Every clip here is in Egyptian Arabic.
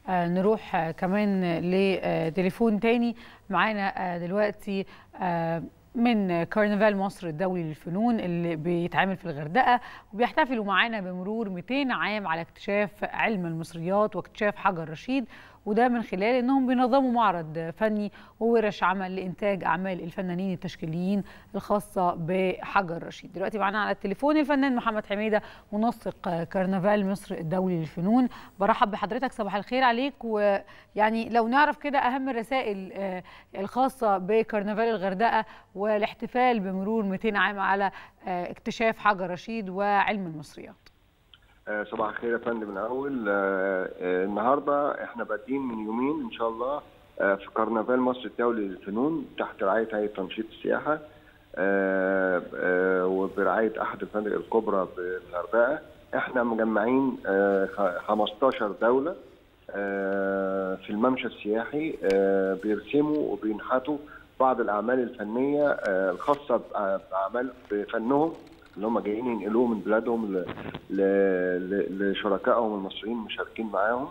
نروح كمان لتليفون تاني معانا دلوقتي من كرنفال مصر الدولي للفنون اللي بيتعامل في الغردقه وبيحتفلوا معانا بمرور 200 عام على اكتشاف علم المصريات واكتشاف حجر رشيد وده من خلال انهم بينظموا معرض فني وورش عمل لانتاج اعمال الفنانين التشكيليين الخاصه بحجر رشيد. دلوقتي معانا على التليفون الفنان محمد حميده منسق كرنفال مصر الدولي للفنون. برحب بحضرتك صباح الخير عليك ويعني لو نعرف كده اهم الرسائل الخاصه بكرنفال الغردقه والاحتفال بمرور 200 عام على اكتشاف حجر رشيد وعلم المصريات. صباح الخير يا فندم الاول النهارده احنا بادئين من يومين ان شاء الله في كرنفال مصر الدولي للفنون تحت رعايه هيئه تنشيط السياحه وبرعايه احد الفنادق الكبرى بالغردقه احنا مجمعين 15 دوله في الممشى السياحي بيرسموا وبينحتوا بعض الاعمال الفنيه الخاصه باعمال بفنهم اللي هم جايين ينقلوه من بلادهم لشركائهم المصريين المشاركين معاهم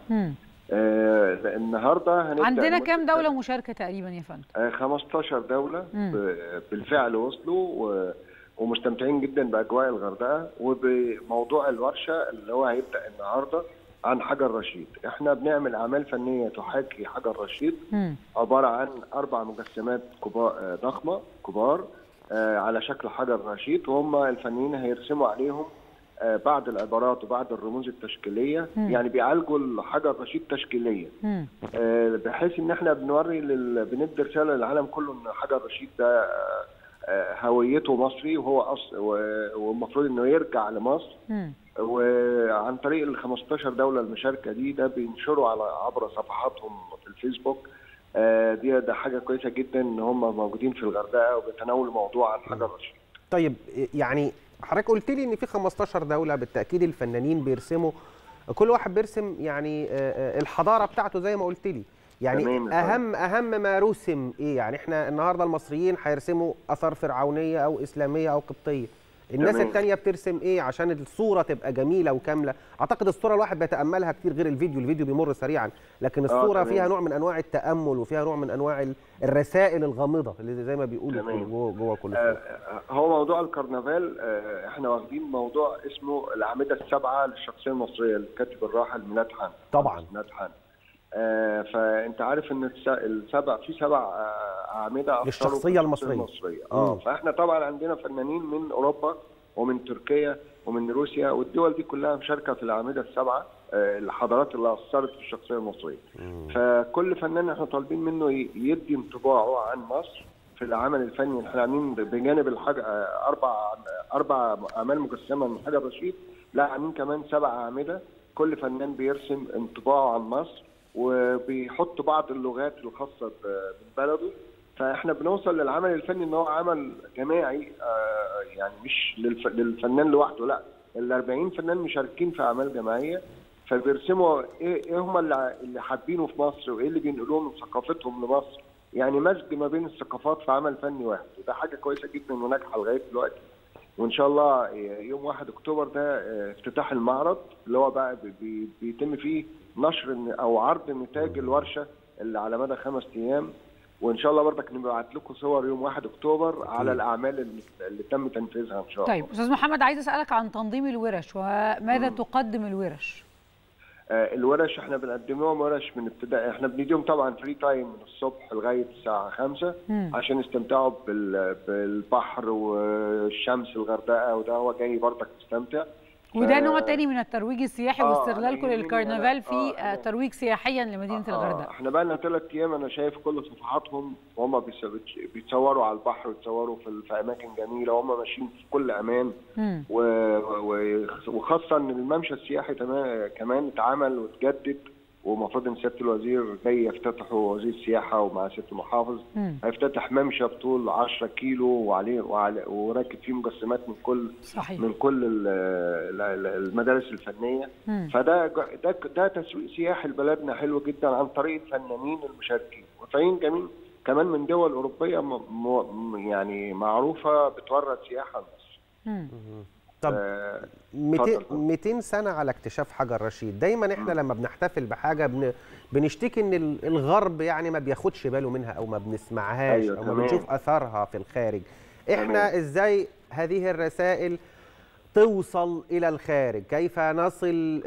آه النهارده هنبدا عندنا كام دوله مشاركه تقريبا يا فندم؟ آه 15 دوله مم. بالفعل وصلوا ومستمتعين جدا باجواء الغردقه وبموضوع الورشه اللي هو هيبدا النهارده عن حجر رشيد، احنا بنعمل اعمال فنيه تحاكي حجر رشيد مم. عباره عن اربع مجسمات كبار ضخمه كبار آه على شكل حجر رشيد وهم الفنانين هيرسموا عليهم آه بعض العبارات وبعض الرموز التشكيليه مم. يعني بيعالجوا الحجر رشيد تشكيليا آه بحيث ان احنا بنوري لل... بندي رساله للعالم كله ان حجر رشيد ده هويته مصري وهو أصل والمفروض انه يرجع لمصر مم. وعن طريق ال 15 دوله المشاركه دي ده بينشروا على عبر صفحاتهم في الفيسبوك دي ده حاجه كويسه جدا ان هم موجودين في الغردقه وبيتناولوا موضوع عن حجر رشيد. طيب يعني حضرتك قلت لي ان في 15 دوله بالتاكيد الفنانين بيرسموا كل واحد بيرسم يعني الحضاره بتاعته زي ما قلت لي يعني اهم اهم ما رسم ايه يعني احنا النهارده المصريين هيرسموا اثار فرعونيه او اسلاميه او قبطيه الناس جميل. التانية بترسم ايه عشان الصوره تبقى جميله وكامله اعتقد الصوره الواحد بيتاملها كتير غير الفيديو الفيديو بيمر سريعا لكن الصوره فيها نوع من انواع التامل وفيها نوع من انواع الرسائل الغامضه اللي زي ما بيقولوا جوه جوه كل آه هو موضوع الكرنفال آه احنا واخدين موضوع اسمه الاعمده السبعه للشخصيه المصريه الكاتب الراحل ميلاد حان طبعا ميلاد حان آه فانت عارف ان السبع في سبع آه اعمده للشخصيه المصريه المصريه اه فاحنا طبعا عندنا فنانين من اوروبا ومن تركيا ومن روسيا والدول دي كلها مشاركه في الاعمده السبعه آه الحضارات اللي اثرت في الشخصيه المصريه مم. فكل فنان احنا طالبين منه يدي انطباعه عن مصر في العمل الفني احنا عاملين بجانب الحاجة اربع اربع اعمال مجسمه من حجر رشيد لا عاملين كمان سبع اعمده كل فنان بيرسم انطباعه عن مصر وبيحط بعض اللغات الخاصه ببلده فاحنا بنوصل للعمل الفني ان هو عمل جماعي آه يعني مش للف... للفنان لوحده لا ال 40 فنان مشاركين في اعمال جماعيه فبيرسموا ايه, إيه هم اللي, اللي حابينه في مصر وايه اللي بينقلوه من ثقافتهم لمصر يعني مزج ما بين الثقافات في عمل فني واحد وده حاجه كويسه جدا وناجحه لغايه دلوقتي وان شاء الله يوم 1 اكتوبر ده افتتاح المعرض اللي هو بقى بي بيتم فيه نشر او عرض نتاج الورشه اللي على مدى خمس ايام وان شاء الله برضك نبعت لكم صور يوم 1 اكتوبر على الاعمال اللي, اللي تم تنفيذها ان شاء الله. طيب استاذ محمد عايز اسالك عن تنظيم الورش وماذا م. تقدم الورش؟ آه الورش احنا بنقدم لهم ورش من ابتداء احنا بنديهم طبعا فري تايم من الصبح لغايه الساعه 5 م. عشان يستمتعوا بالبحر والشمس الغردقه وده هو جاي برضك مستمتع وده نوع تاني من الترويج السياحي آه واستغلالكم للكرنفال في آه ترويج سياحيا لمدينه آه الغردقه احنا بقى لنا ثلاث ايام انا شايف كل صفحاتهم وهم بيتصوروا على البحر ويتصوروا في, في اماكن جميله وهم ماشيين في كل امان و وخاصه ان الممشى السياحي كمان اتعمل واتجدد ومفروض ان سياده الوزير جاي يفتتحه وزير السياحه ومع سياده المحافظ هيفتتح ممشى بطول 10 كيلو وعليه وعلي وراكب فيه مجسمات من كل صحيح. من كل المدارس الفنيه مم. فده ده ده تسويق سياحي لبلدنا حلو جدا عن طريق الفنانين المشاركين وفنانين جميل كمان من دول اوروبيه م... م... يعني معروفه بتورد سياحه لمصر طب آه، 200 اتفضل. 200 سنه على اكتشاف حجر رشيد دايما احنا لما بنحتفل بحاجه بن بنشتكي ان ال- الغرب يعني ما بياخدش باله منها او ما بنسمعهاش أيوة، او ما تمام. بنشوف اثرها في الخارج احنا تمام. ازاي هذه الرسائل توصل الى الخارج كيف نصل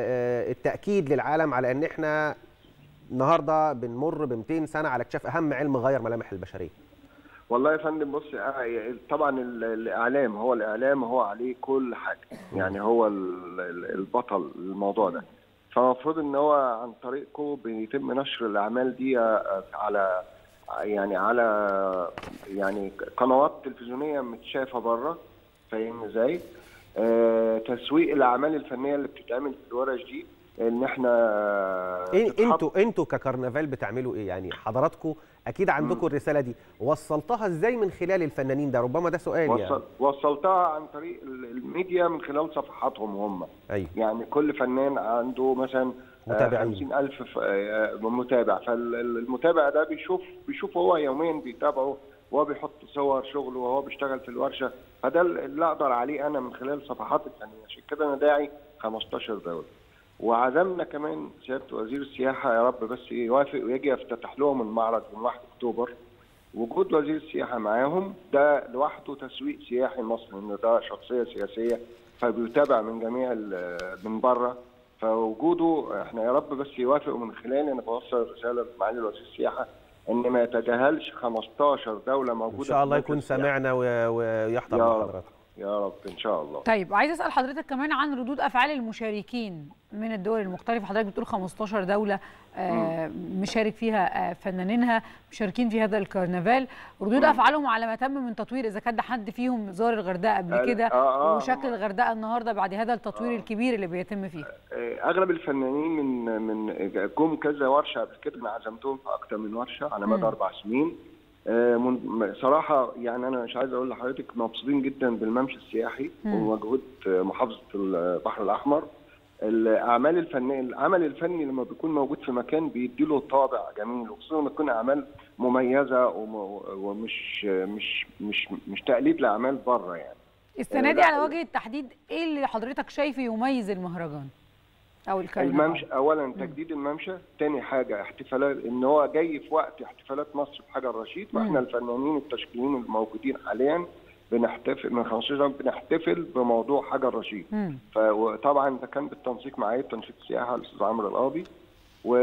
بالتاكيد للعالم على ان احنا النهارده بنمر ب 200 سنه على اكتشاف اهم علم غير ملامح البشريه والله يا فندم بص آه، طبعا ال- الاعلام هو الاعلام هو عليه كل حاجه يعني هو ال- ال- البطل الموضوع ده فالمفروض ان هو عن طريقكم بيتم نشر الاعمال دي آه، على يعني على يعني قنوات تلفزيونيه متشافه بره فاهم ازاي؟ آه، تسويق الاعمال الفنيه اللي بتتعمل في الورش دي ان احنا إيه تتحط- انتوا انتوا ككرنفال بتعملوا ايه يعني حضراتكم اكيد عندكم الرساله دي وصلتها ازاي من خلال الفنانين ده ربما ده سؤال يعني وصل وصلتها عن طريق ال- الميديا من خلال صفحاتهم هم ايوه يعني كل فنان عنده مثلا متابعين. خمسين ألف ف- آه، متابع فالمتابع ده بيشوف بيشوف هو يوميا بيتابعه وهو بيحط صور شغله وهو بيشتغل في الورشة فده اللي أقدر عليه أنا من خلال صفحات الفنية عشان كده أنا داعي 15 دولة وعزمنا كمان سيادة وزير السياحة يا رب بس يوافق ويجي يفتتح لهم المعرض من 1 أكتوبر وجود وزير السياحة معاهم ده لوحده تسويق سياحي مصري إن ده شخصية سياسية فبيتابع من جميع ال- من بره فوجوده احنا يا رب بس يوافق من خلالي انا بوصل رساله لمعالي وزير السياحه ان ما يتجاهلش 15 دوله موجوده ان شاء الله في يكون مركز السياحة. سمعنا و- ويحضر يا مع رب. حضراتكم يا رب ان شاء الله طيب عايز اسال حضرتك كمان عن ردود افعال المشاركين من الدول المختلفه حضرتك بتقول 15 دوله آه، مشارك فيها آه، فنانينها مشاركين في هذا الكرنفال ردود افعالهم على ما تم من تطوير اذا كان ده حد فيهم زار الغردقه قبل قال- كده آه، آه، وشكل هم- الغردقه النهارده بعد هذا التطوير الكبير اللي بيتم فيه آه، اغلب الفنانين من من جم كذا ورشه قبل كده انا عزمتهم في اكتر من ورشه على مدى مم. اربع سنين آه، من- صراحه يعني انا مش عايز اقول لحضرتك مبسوطين جدا بالممشى السياحي مم. ومجهود آه، محافظه البحر الاحمر الاعمال الفنيه العمل الفني لما بيكون موجود في مكان بيدي له طابع جميل وخصوصا لما تكون اعمال مميزه وم- ومش مش مش مش تقليد لاعمال بره يعني السنه دي لا، على وجه التحديد ايه اللي حضرتك شايفه يميز المهرجان او الكرنفال الممشى اولا تجديد الممشى تاني حاجه احتفالات ان هو جاي في وقت احتفالات مصر بحجر رشيد واحنا مم. الفنانين التشكيليين الموجودين حاليا بنحتفل من 15 يوم بنحتفل بموضوع حجر رشيد مم. فطبعا ده كان بالتنسيق معايا تنشيط السياحه الاستاذ عمرو القاضي و...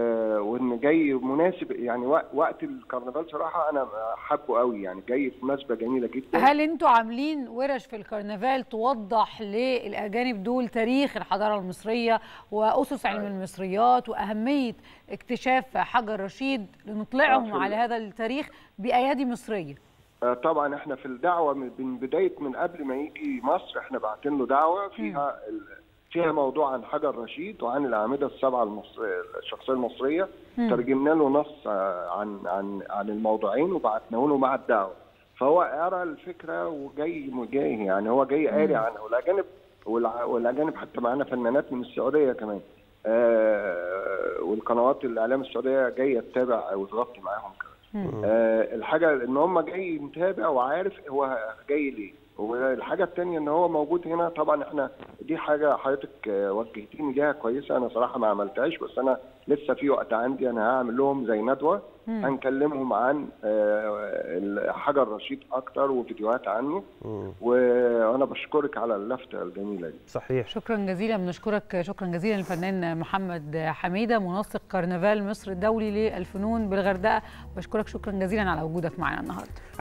وان جاي مناسب يعني وق- وقت الكرنفال صراحه انا حابه قوي يعني جاي في مناسبه جميله جدا هل انتوا عاملين ورش في الكرنفال توضح للاجانب دول تاريخ الحضاره المصريه واسس علم المصريات واهميه اكتشاف حجر رشيد لنطلعهم آه، في على هذا التاريخ بايادي مصريه آه، طبعا احنا في الدعوه من من بدايه من قبل ما يجي مصر احنا باعتين له دعوه فيها ال- فيها موضوع عن حجر رشيد وعن الاعمده السبعه المصريه الشخصيه المصريه مم. ترجمنا له نص آه، عن عن عن الموضوعين وبعتناه له مع الدعوه فهو قرا الفكره وجاي جاي يعني هو جاي قاري عنها والاجانب والع- والاجانب حتى معانا فنانات من السعوديه كمان آه والقنوات الاعلام السعوديه جايه تتابع وتغطي معاهم كمان مم. آه الحاجه ان هم جاي متابع وعارف هو جاي ليه والحاجه الثانيه ان هو موجود هنا طبعا احنا دي حاجه حضرتك آه، وجهتيني ليها كويسه انا صراحه ما عملتهاش بس انا لسه في وقت عندي انا هعمل لهم زي ندوه مم. هنكلمهم عن آه، حجر رشيد اكتر وفيديوهات عنه مم. وانا بشكرك على اللفته الجميله دي صحيح شكرا جزيلا بنشكرك شكرا جزيلا للفنان محمد حميده منسق كرنفال مصر الدولي للفنون بالغردقه بشكرك شكرا جزيلا على وجودك معنا النهارده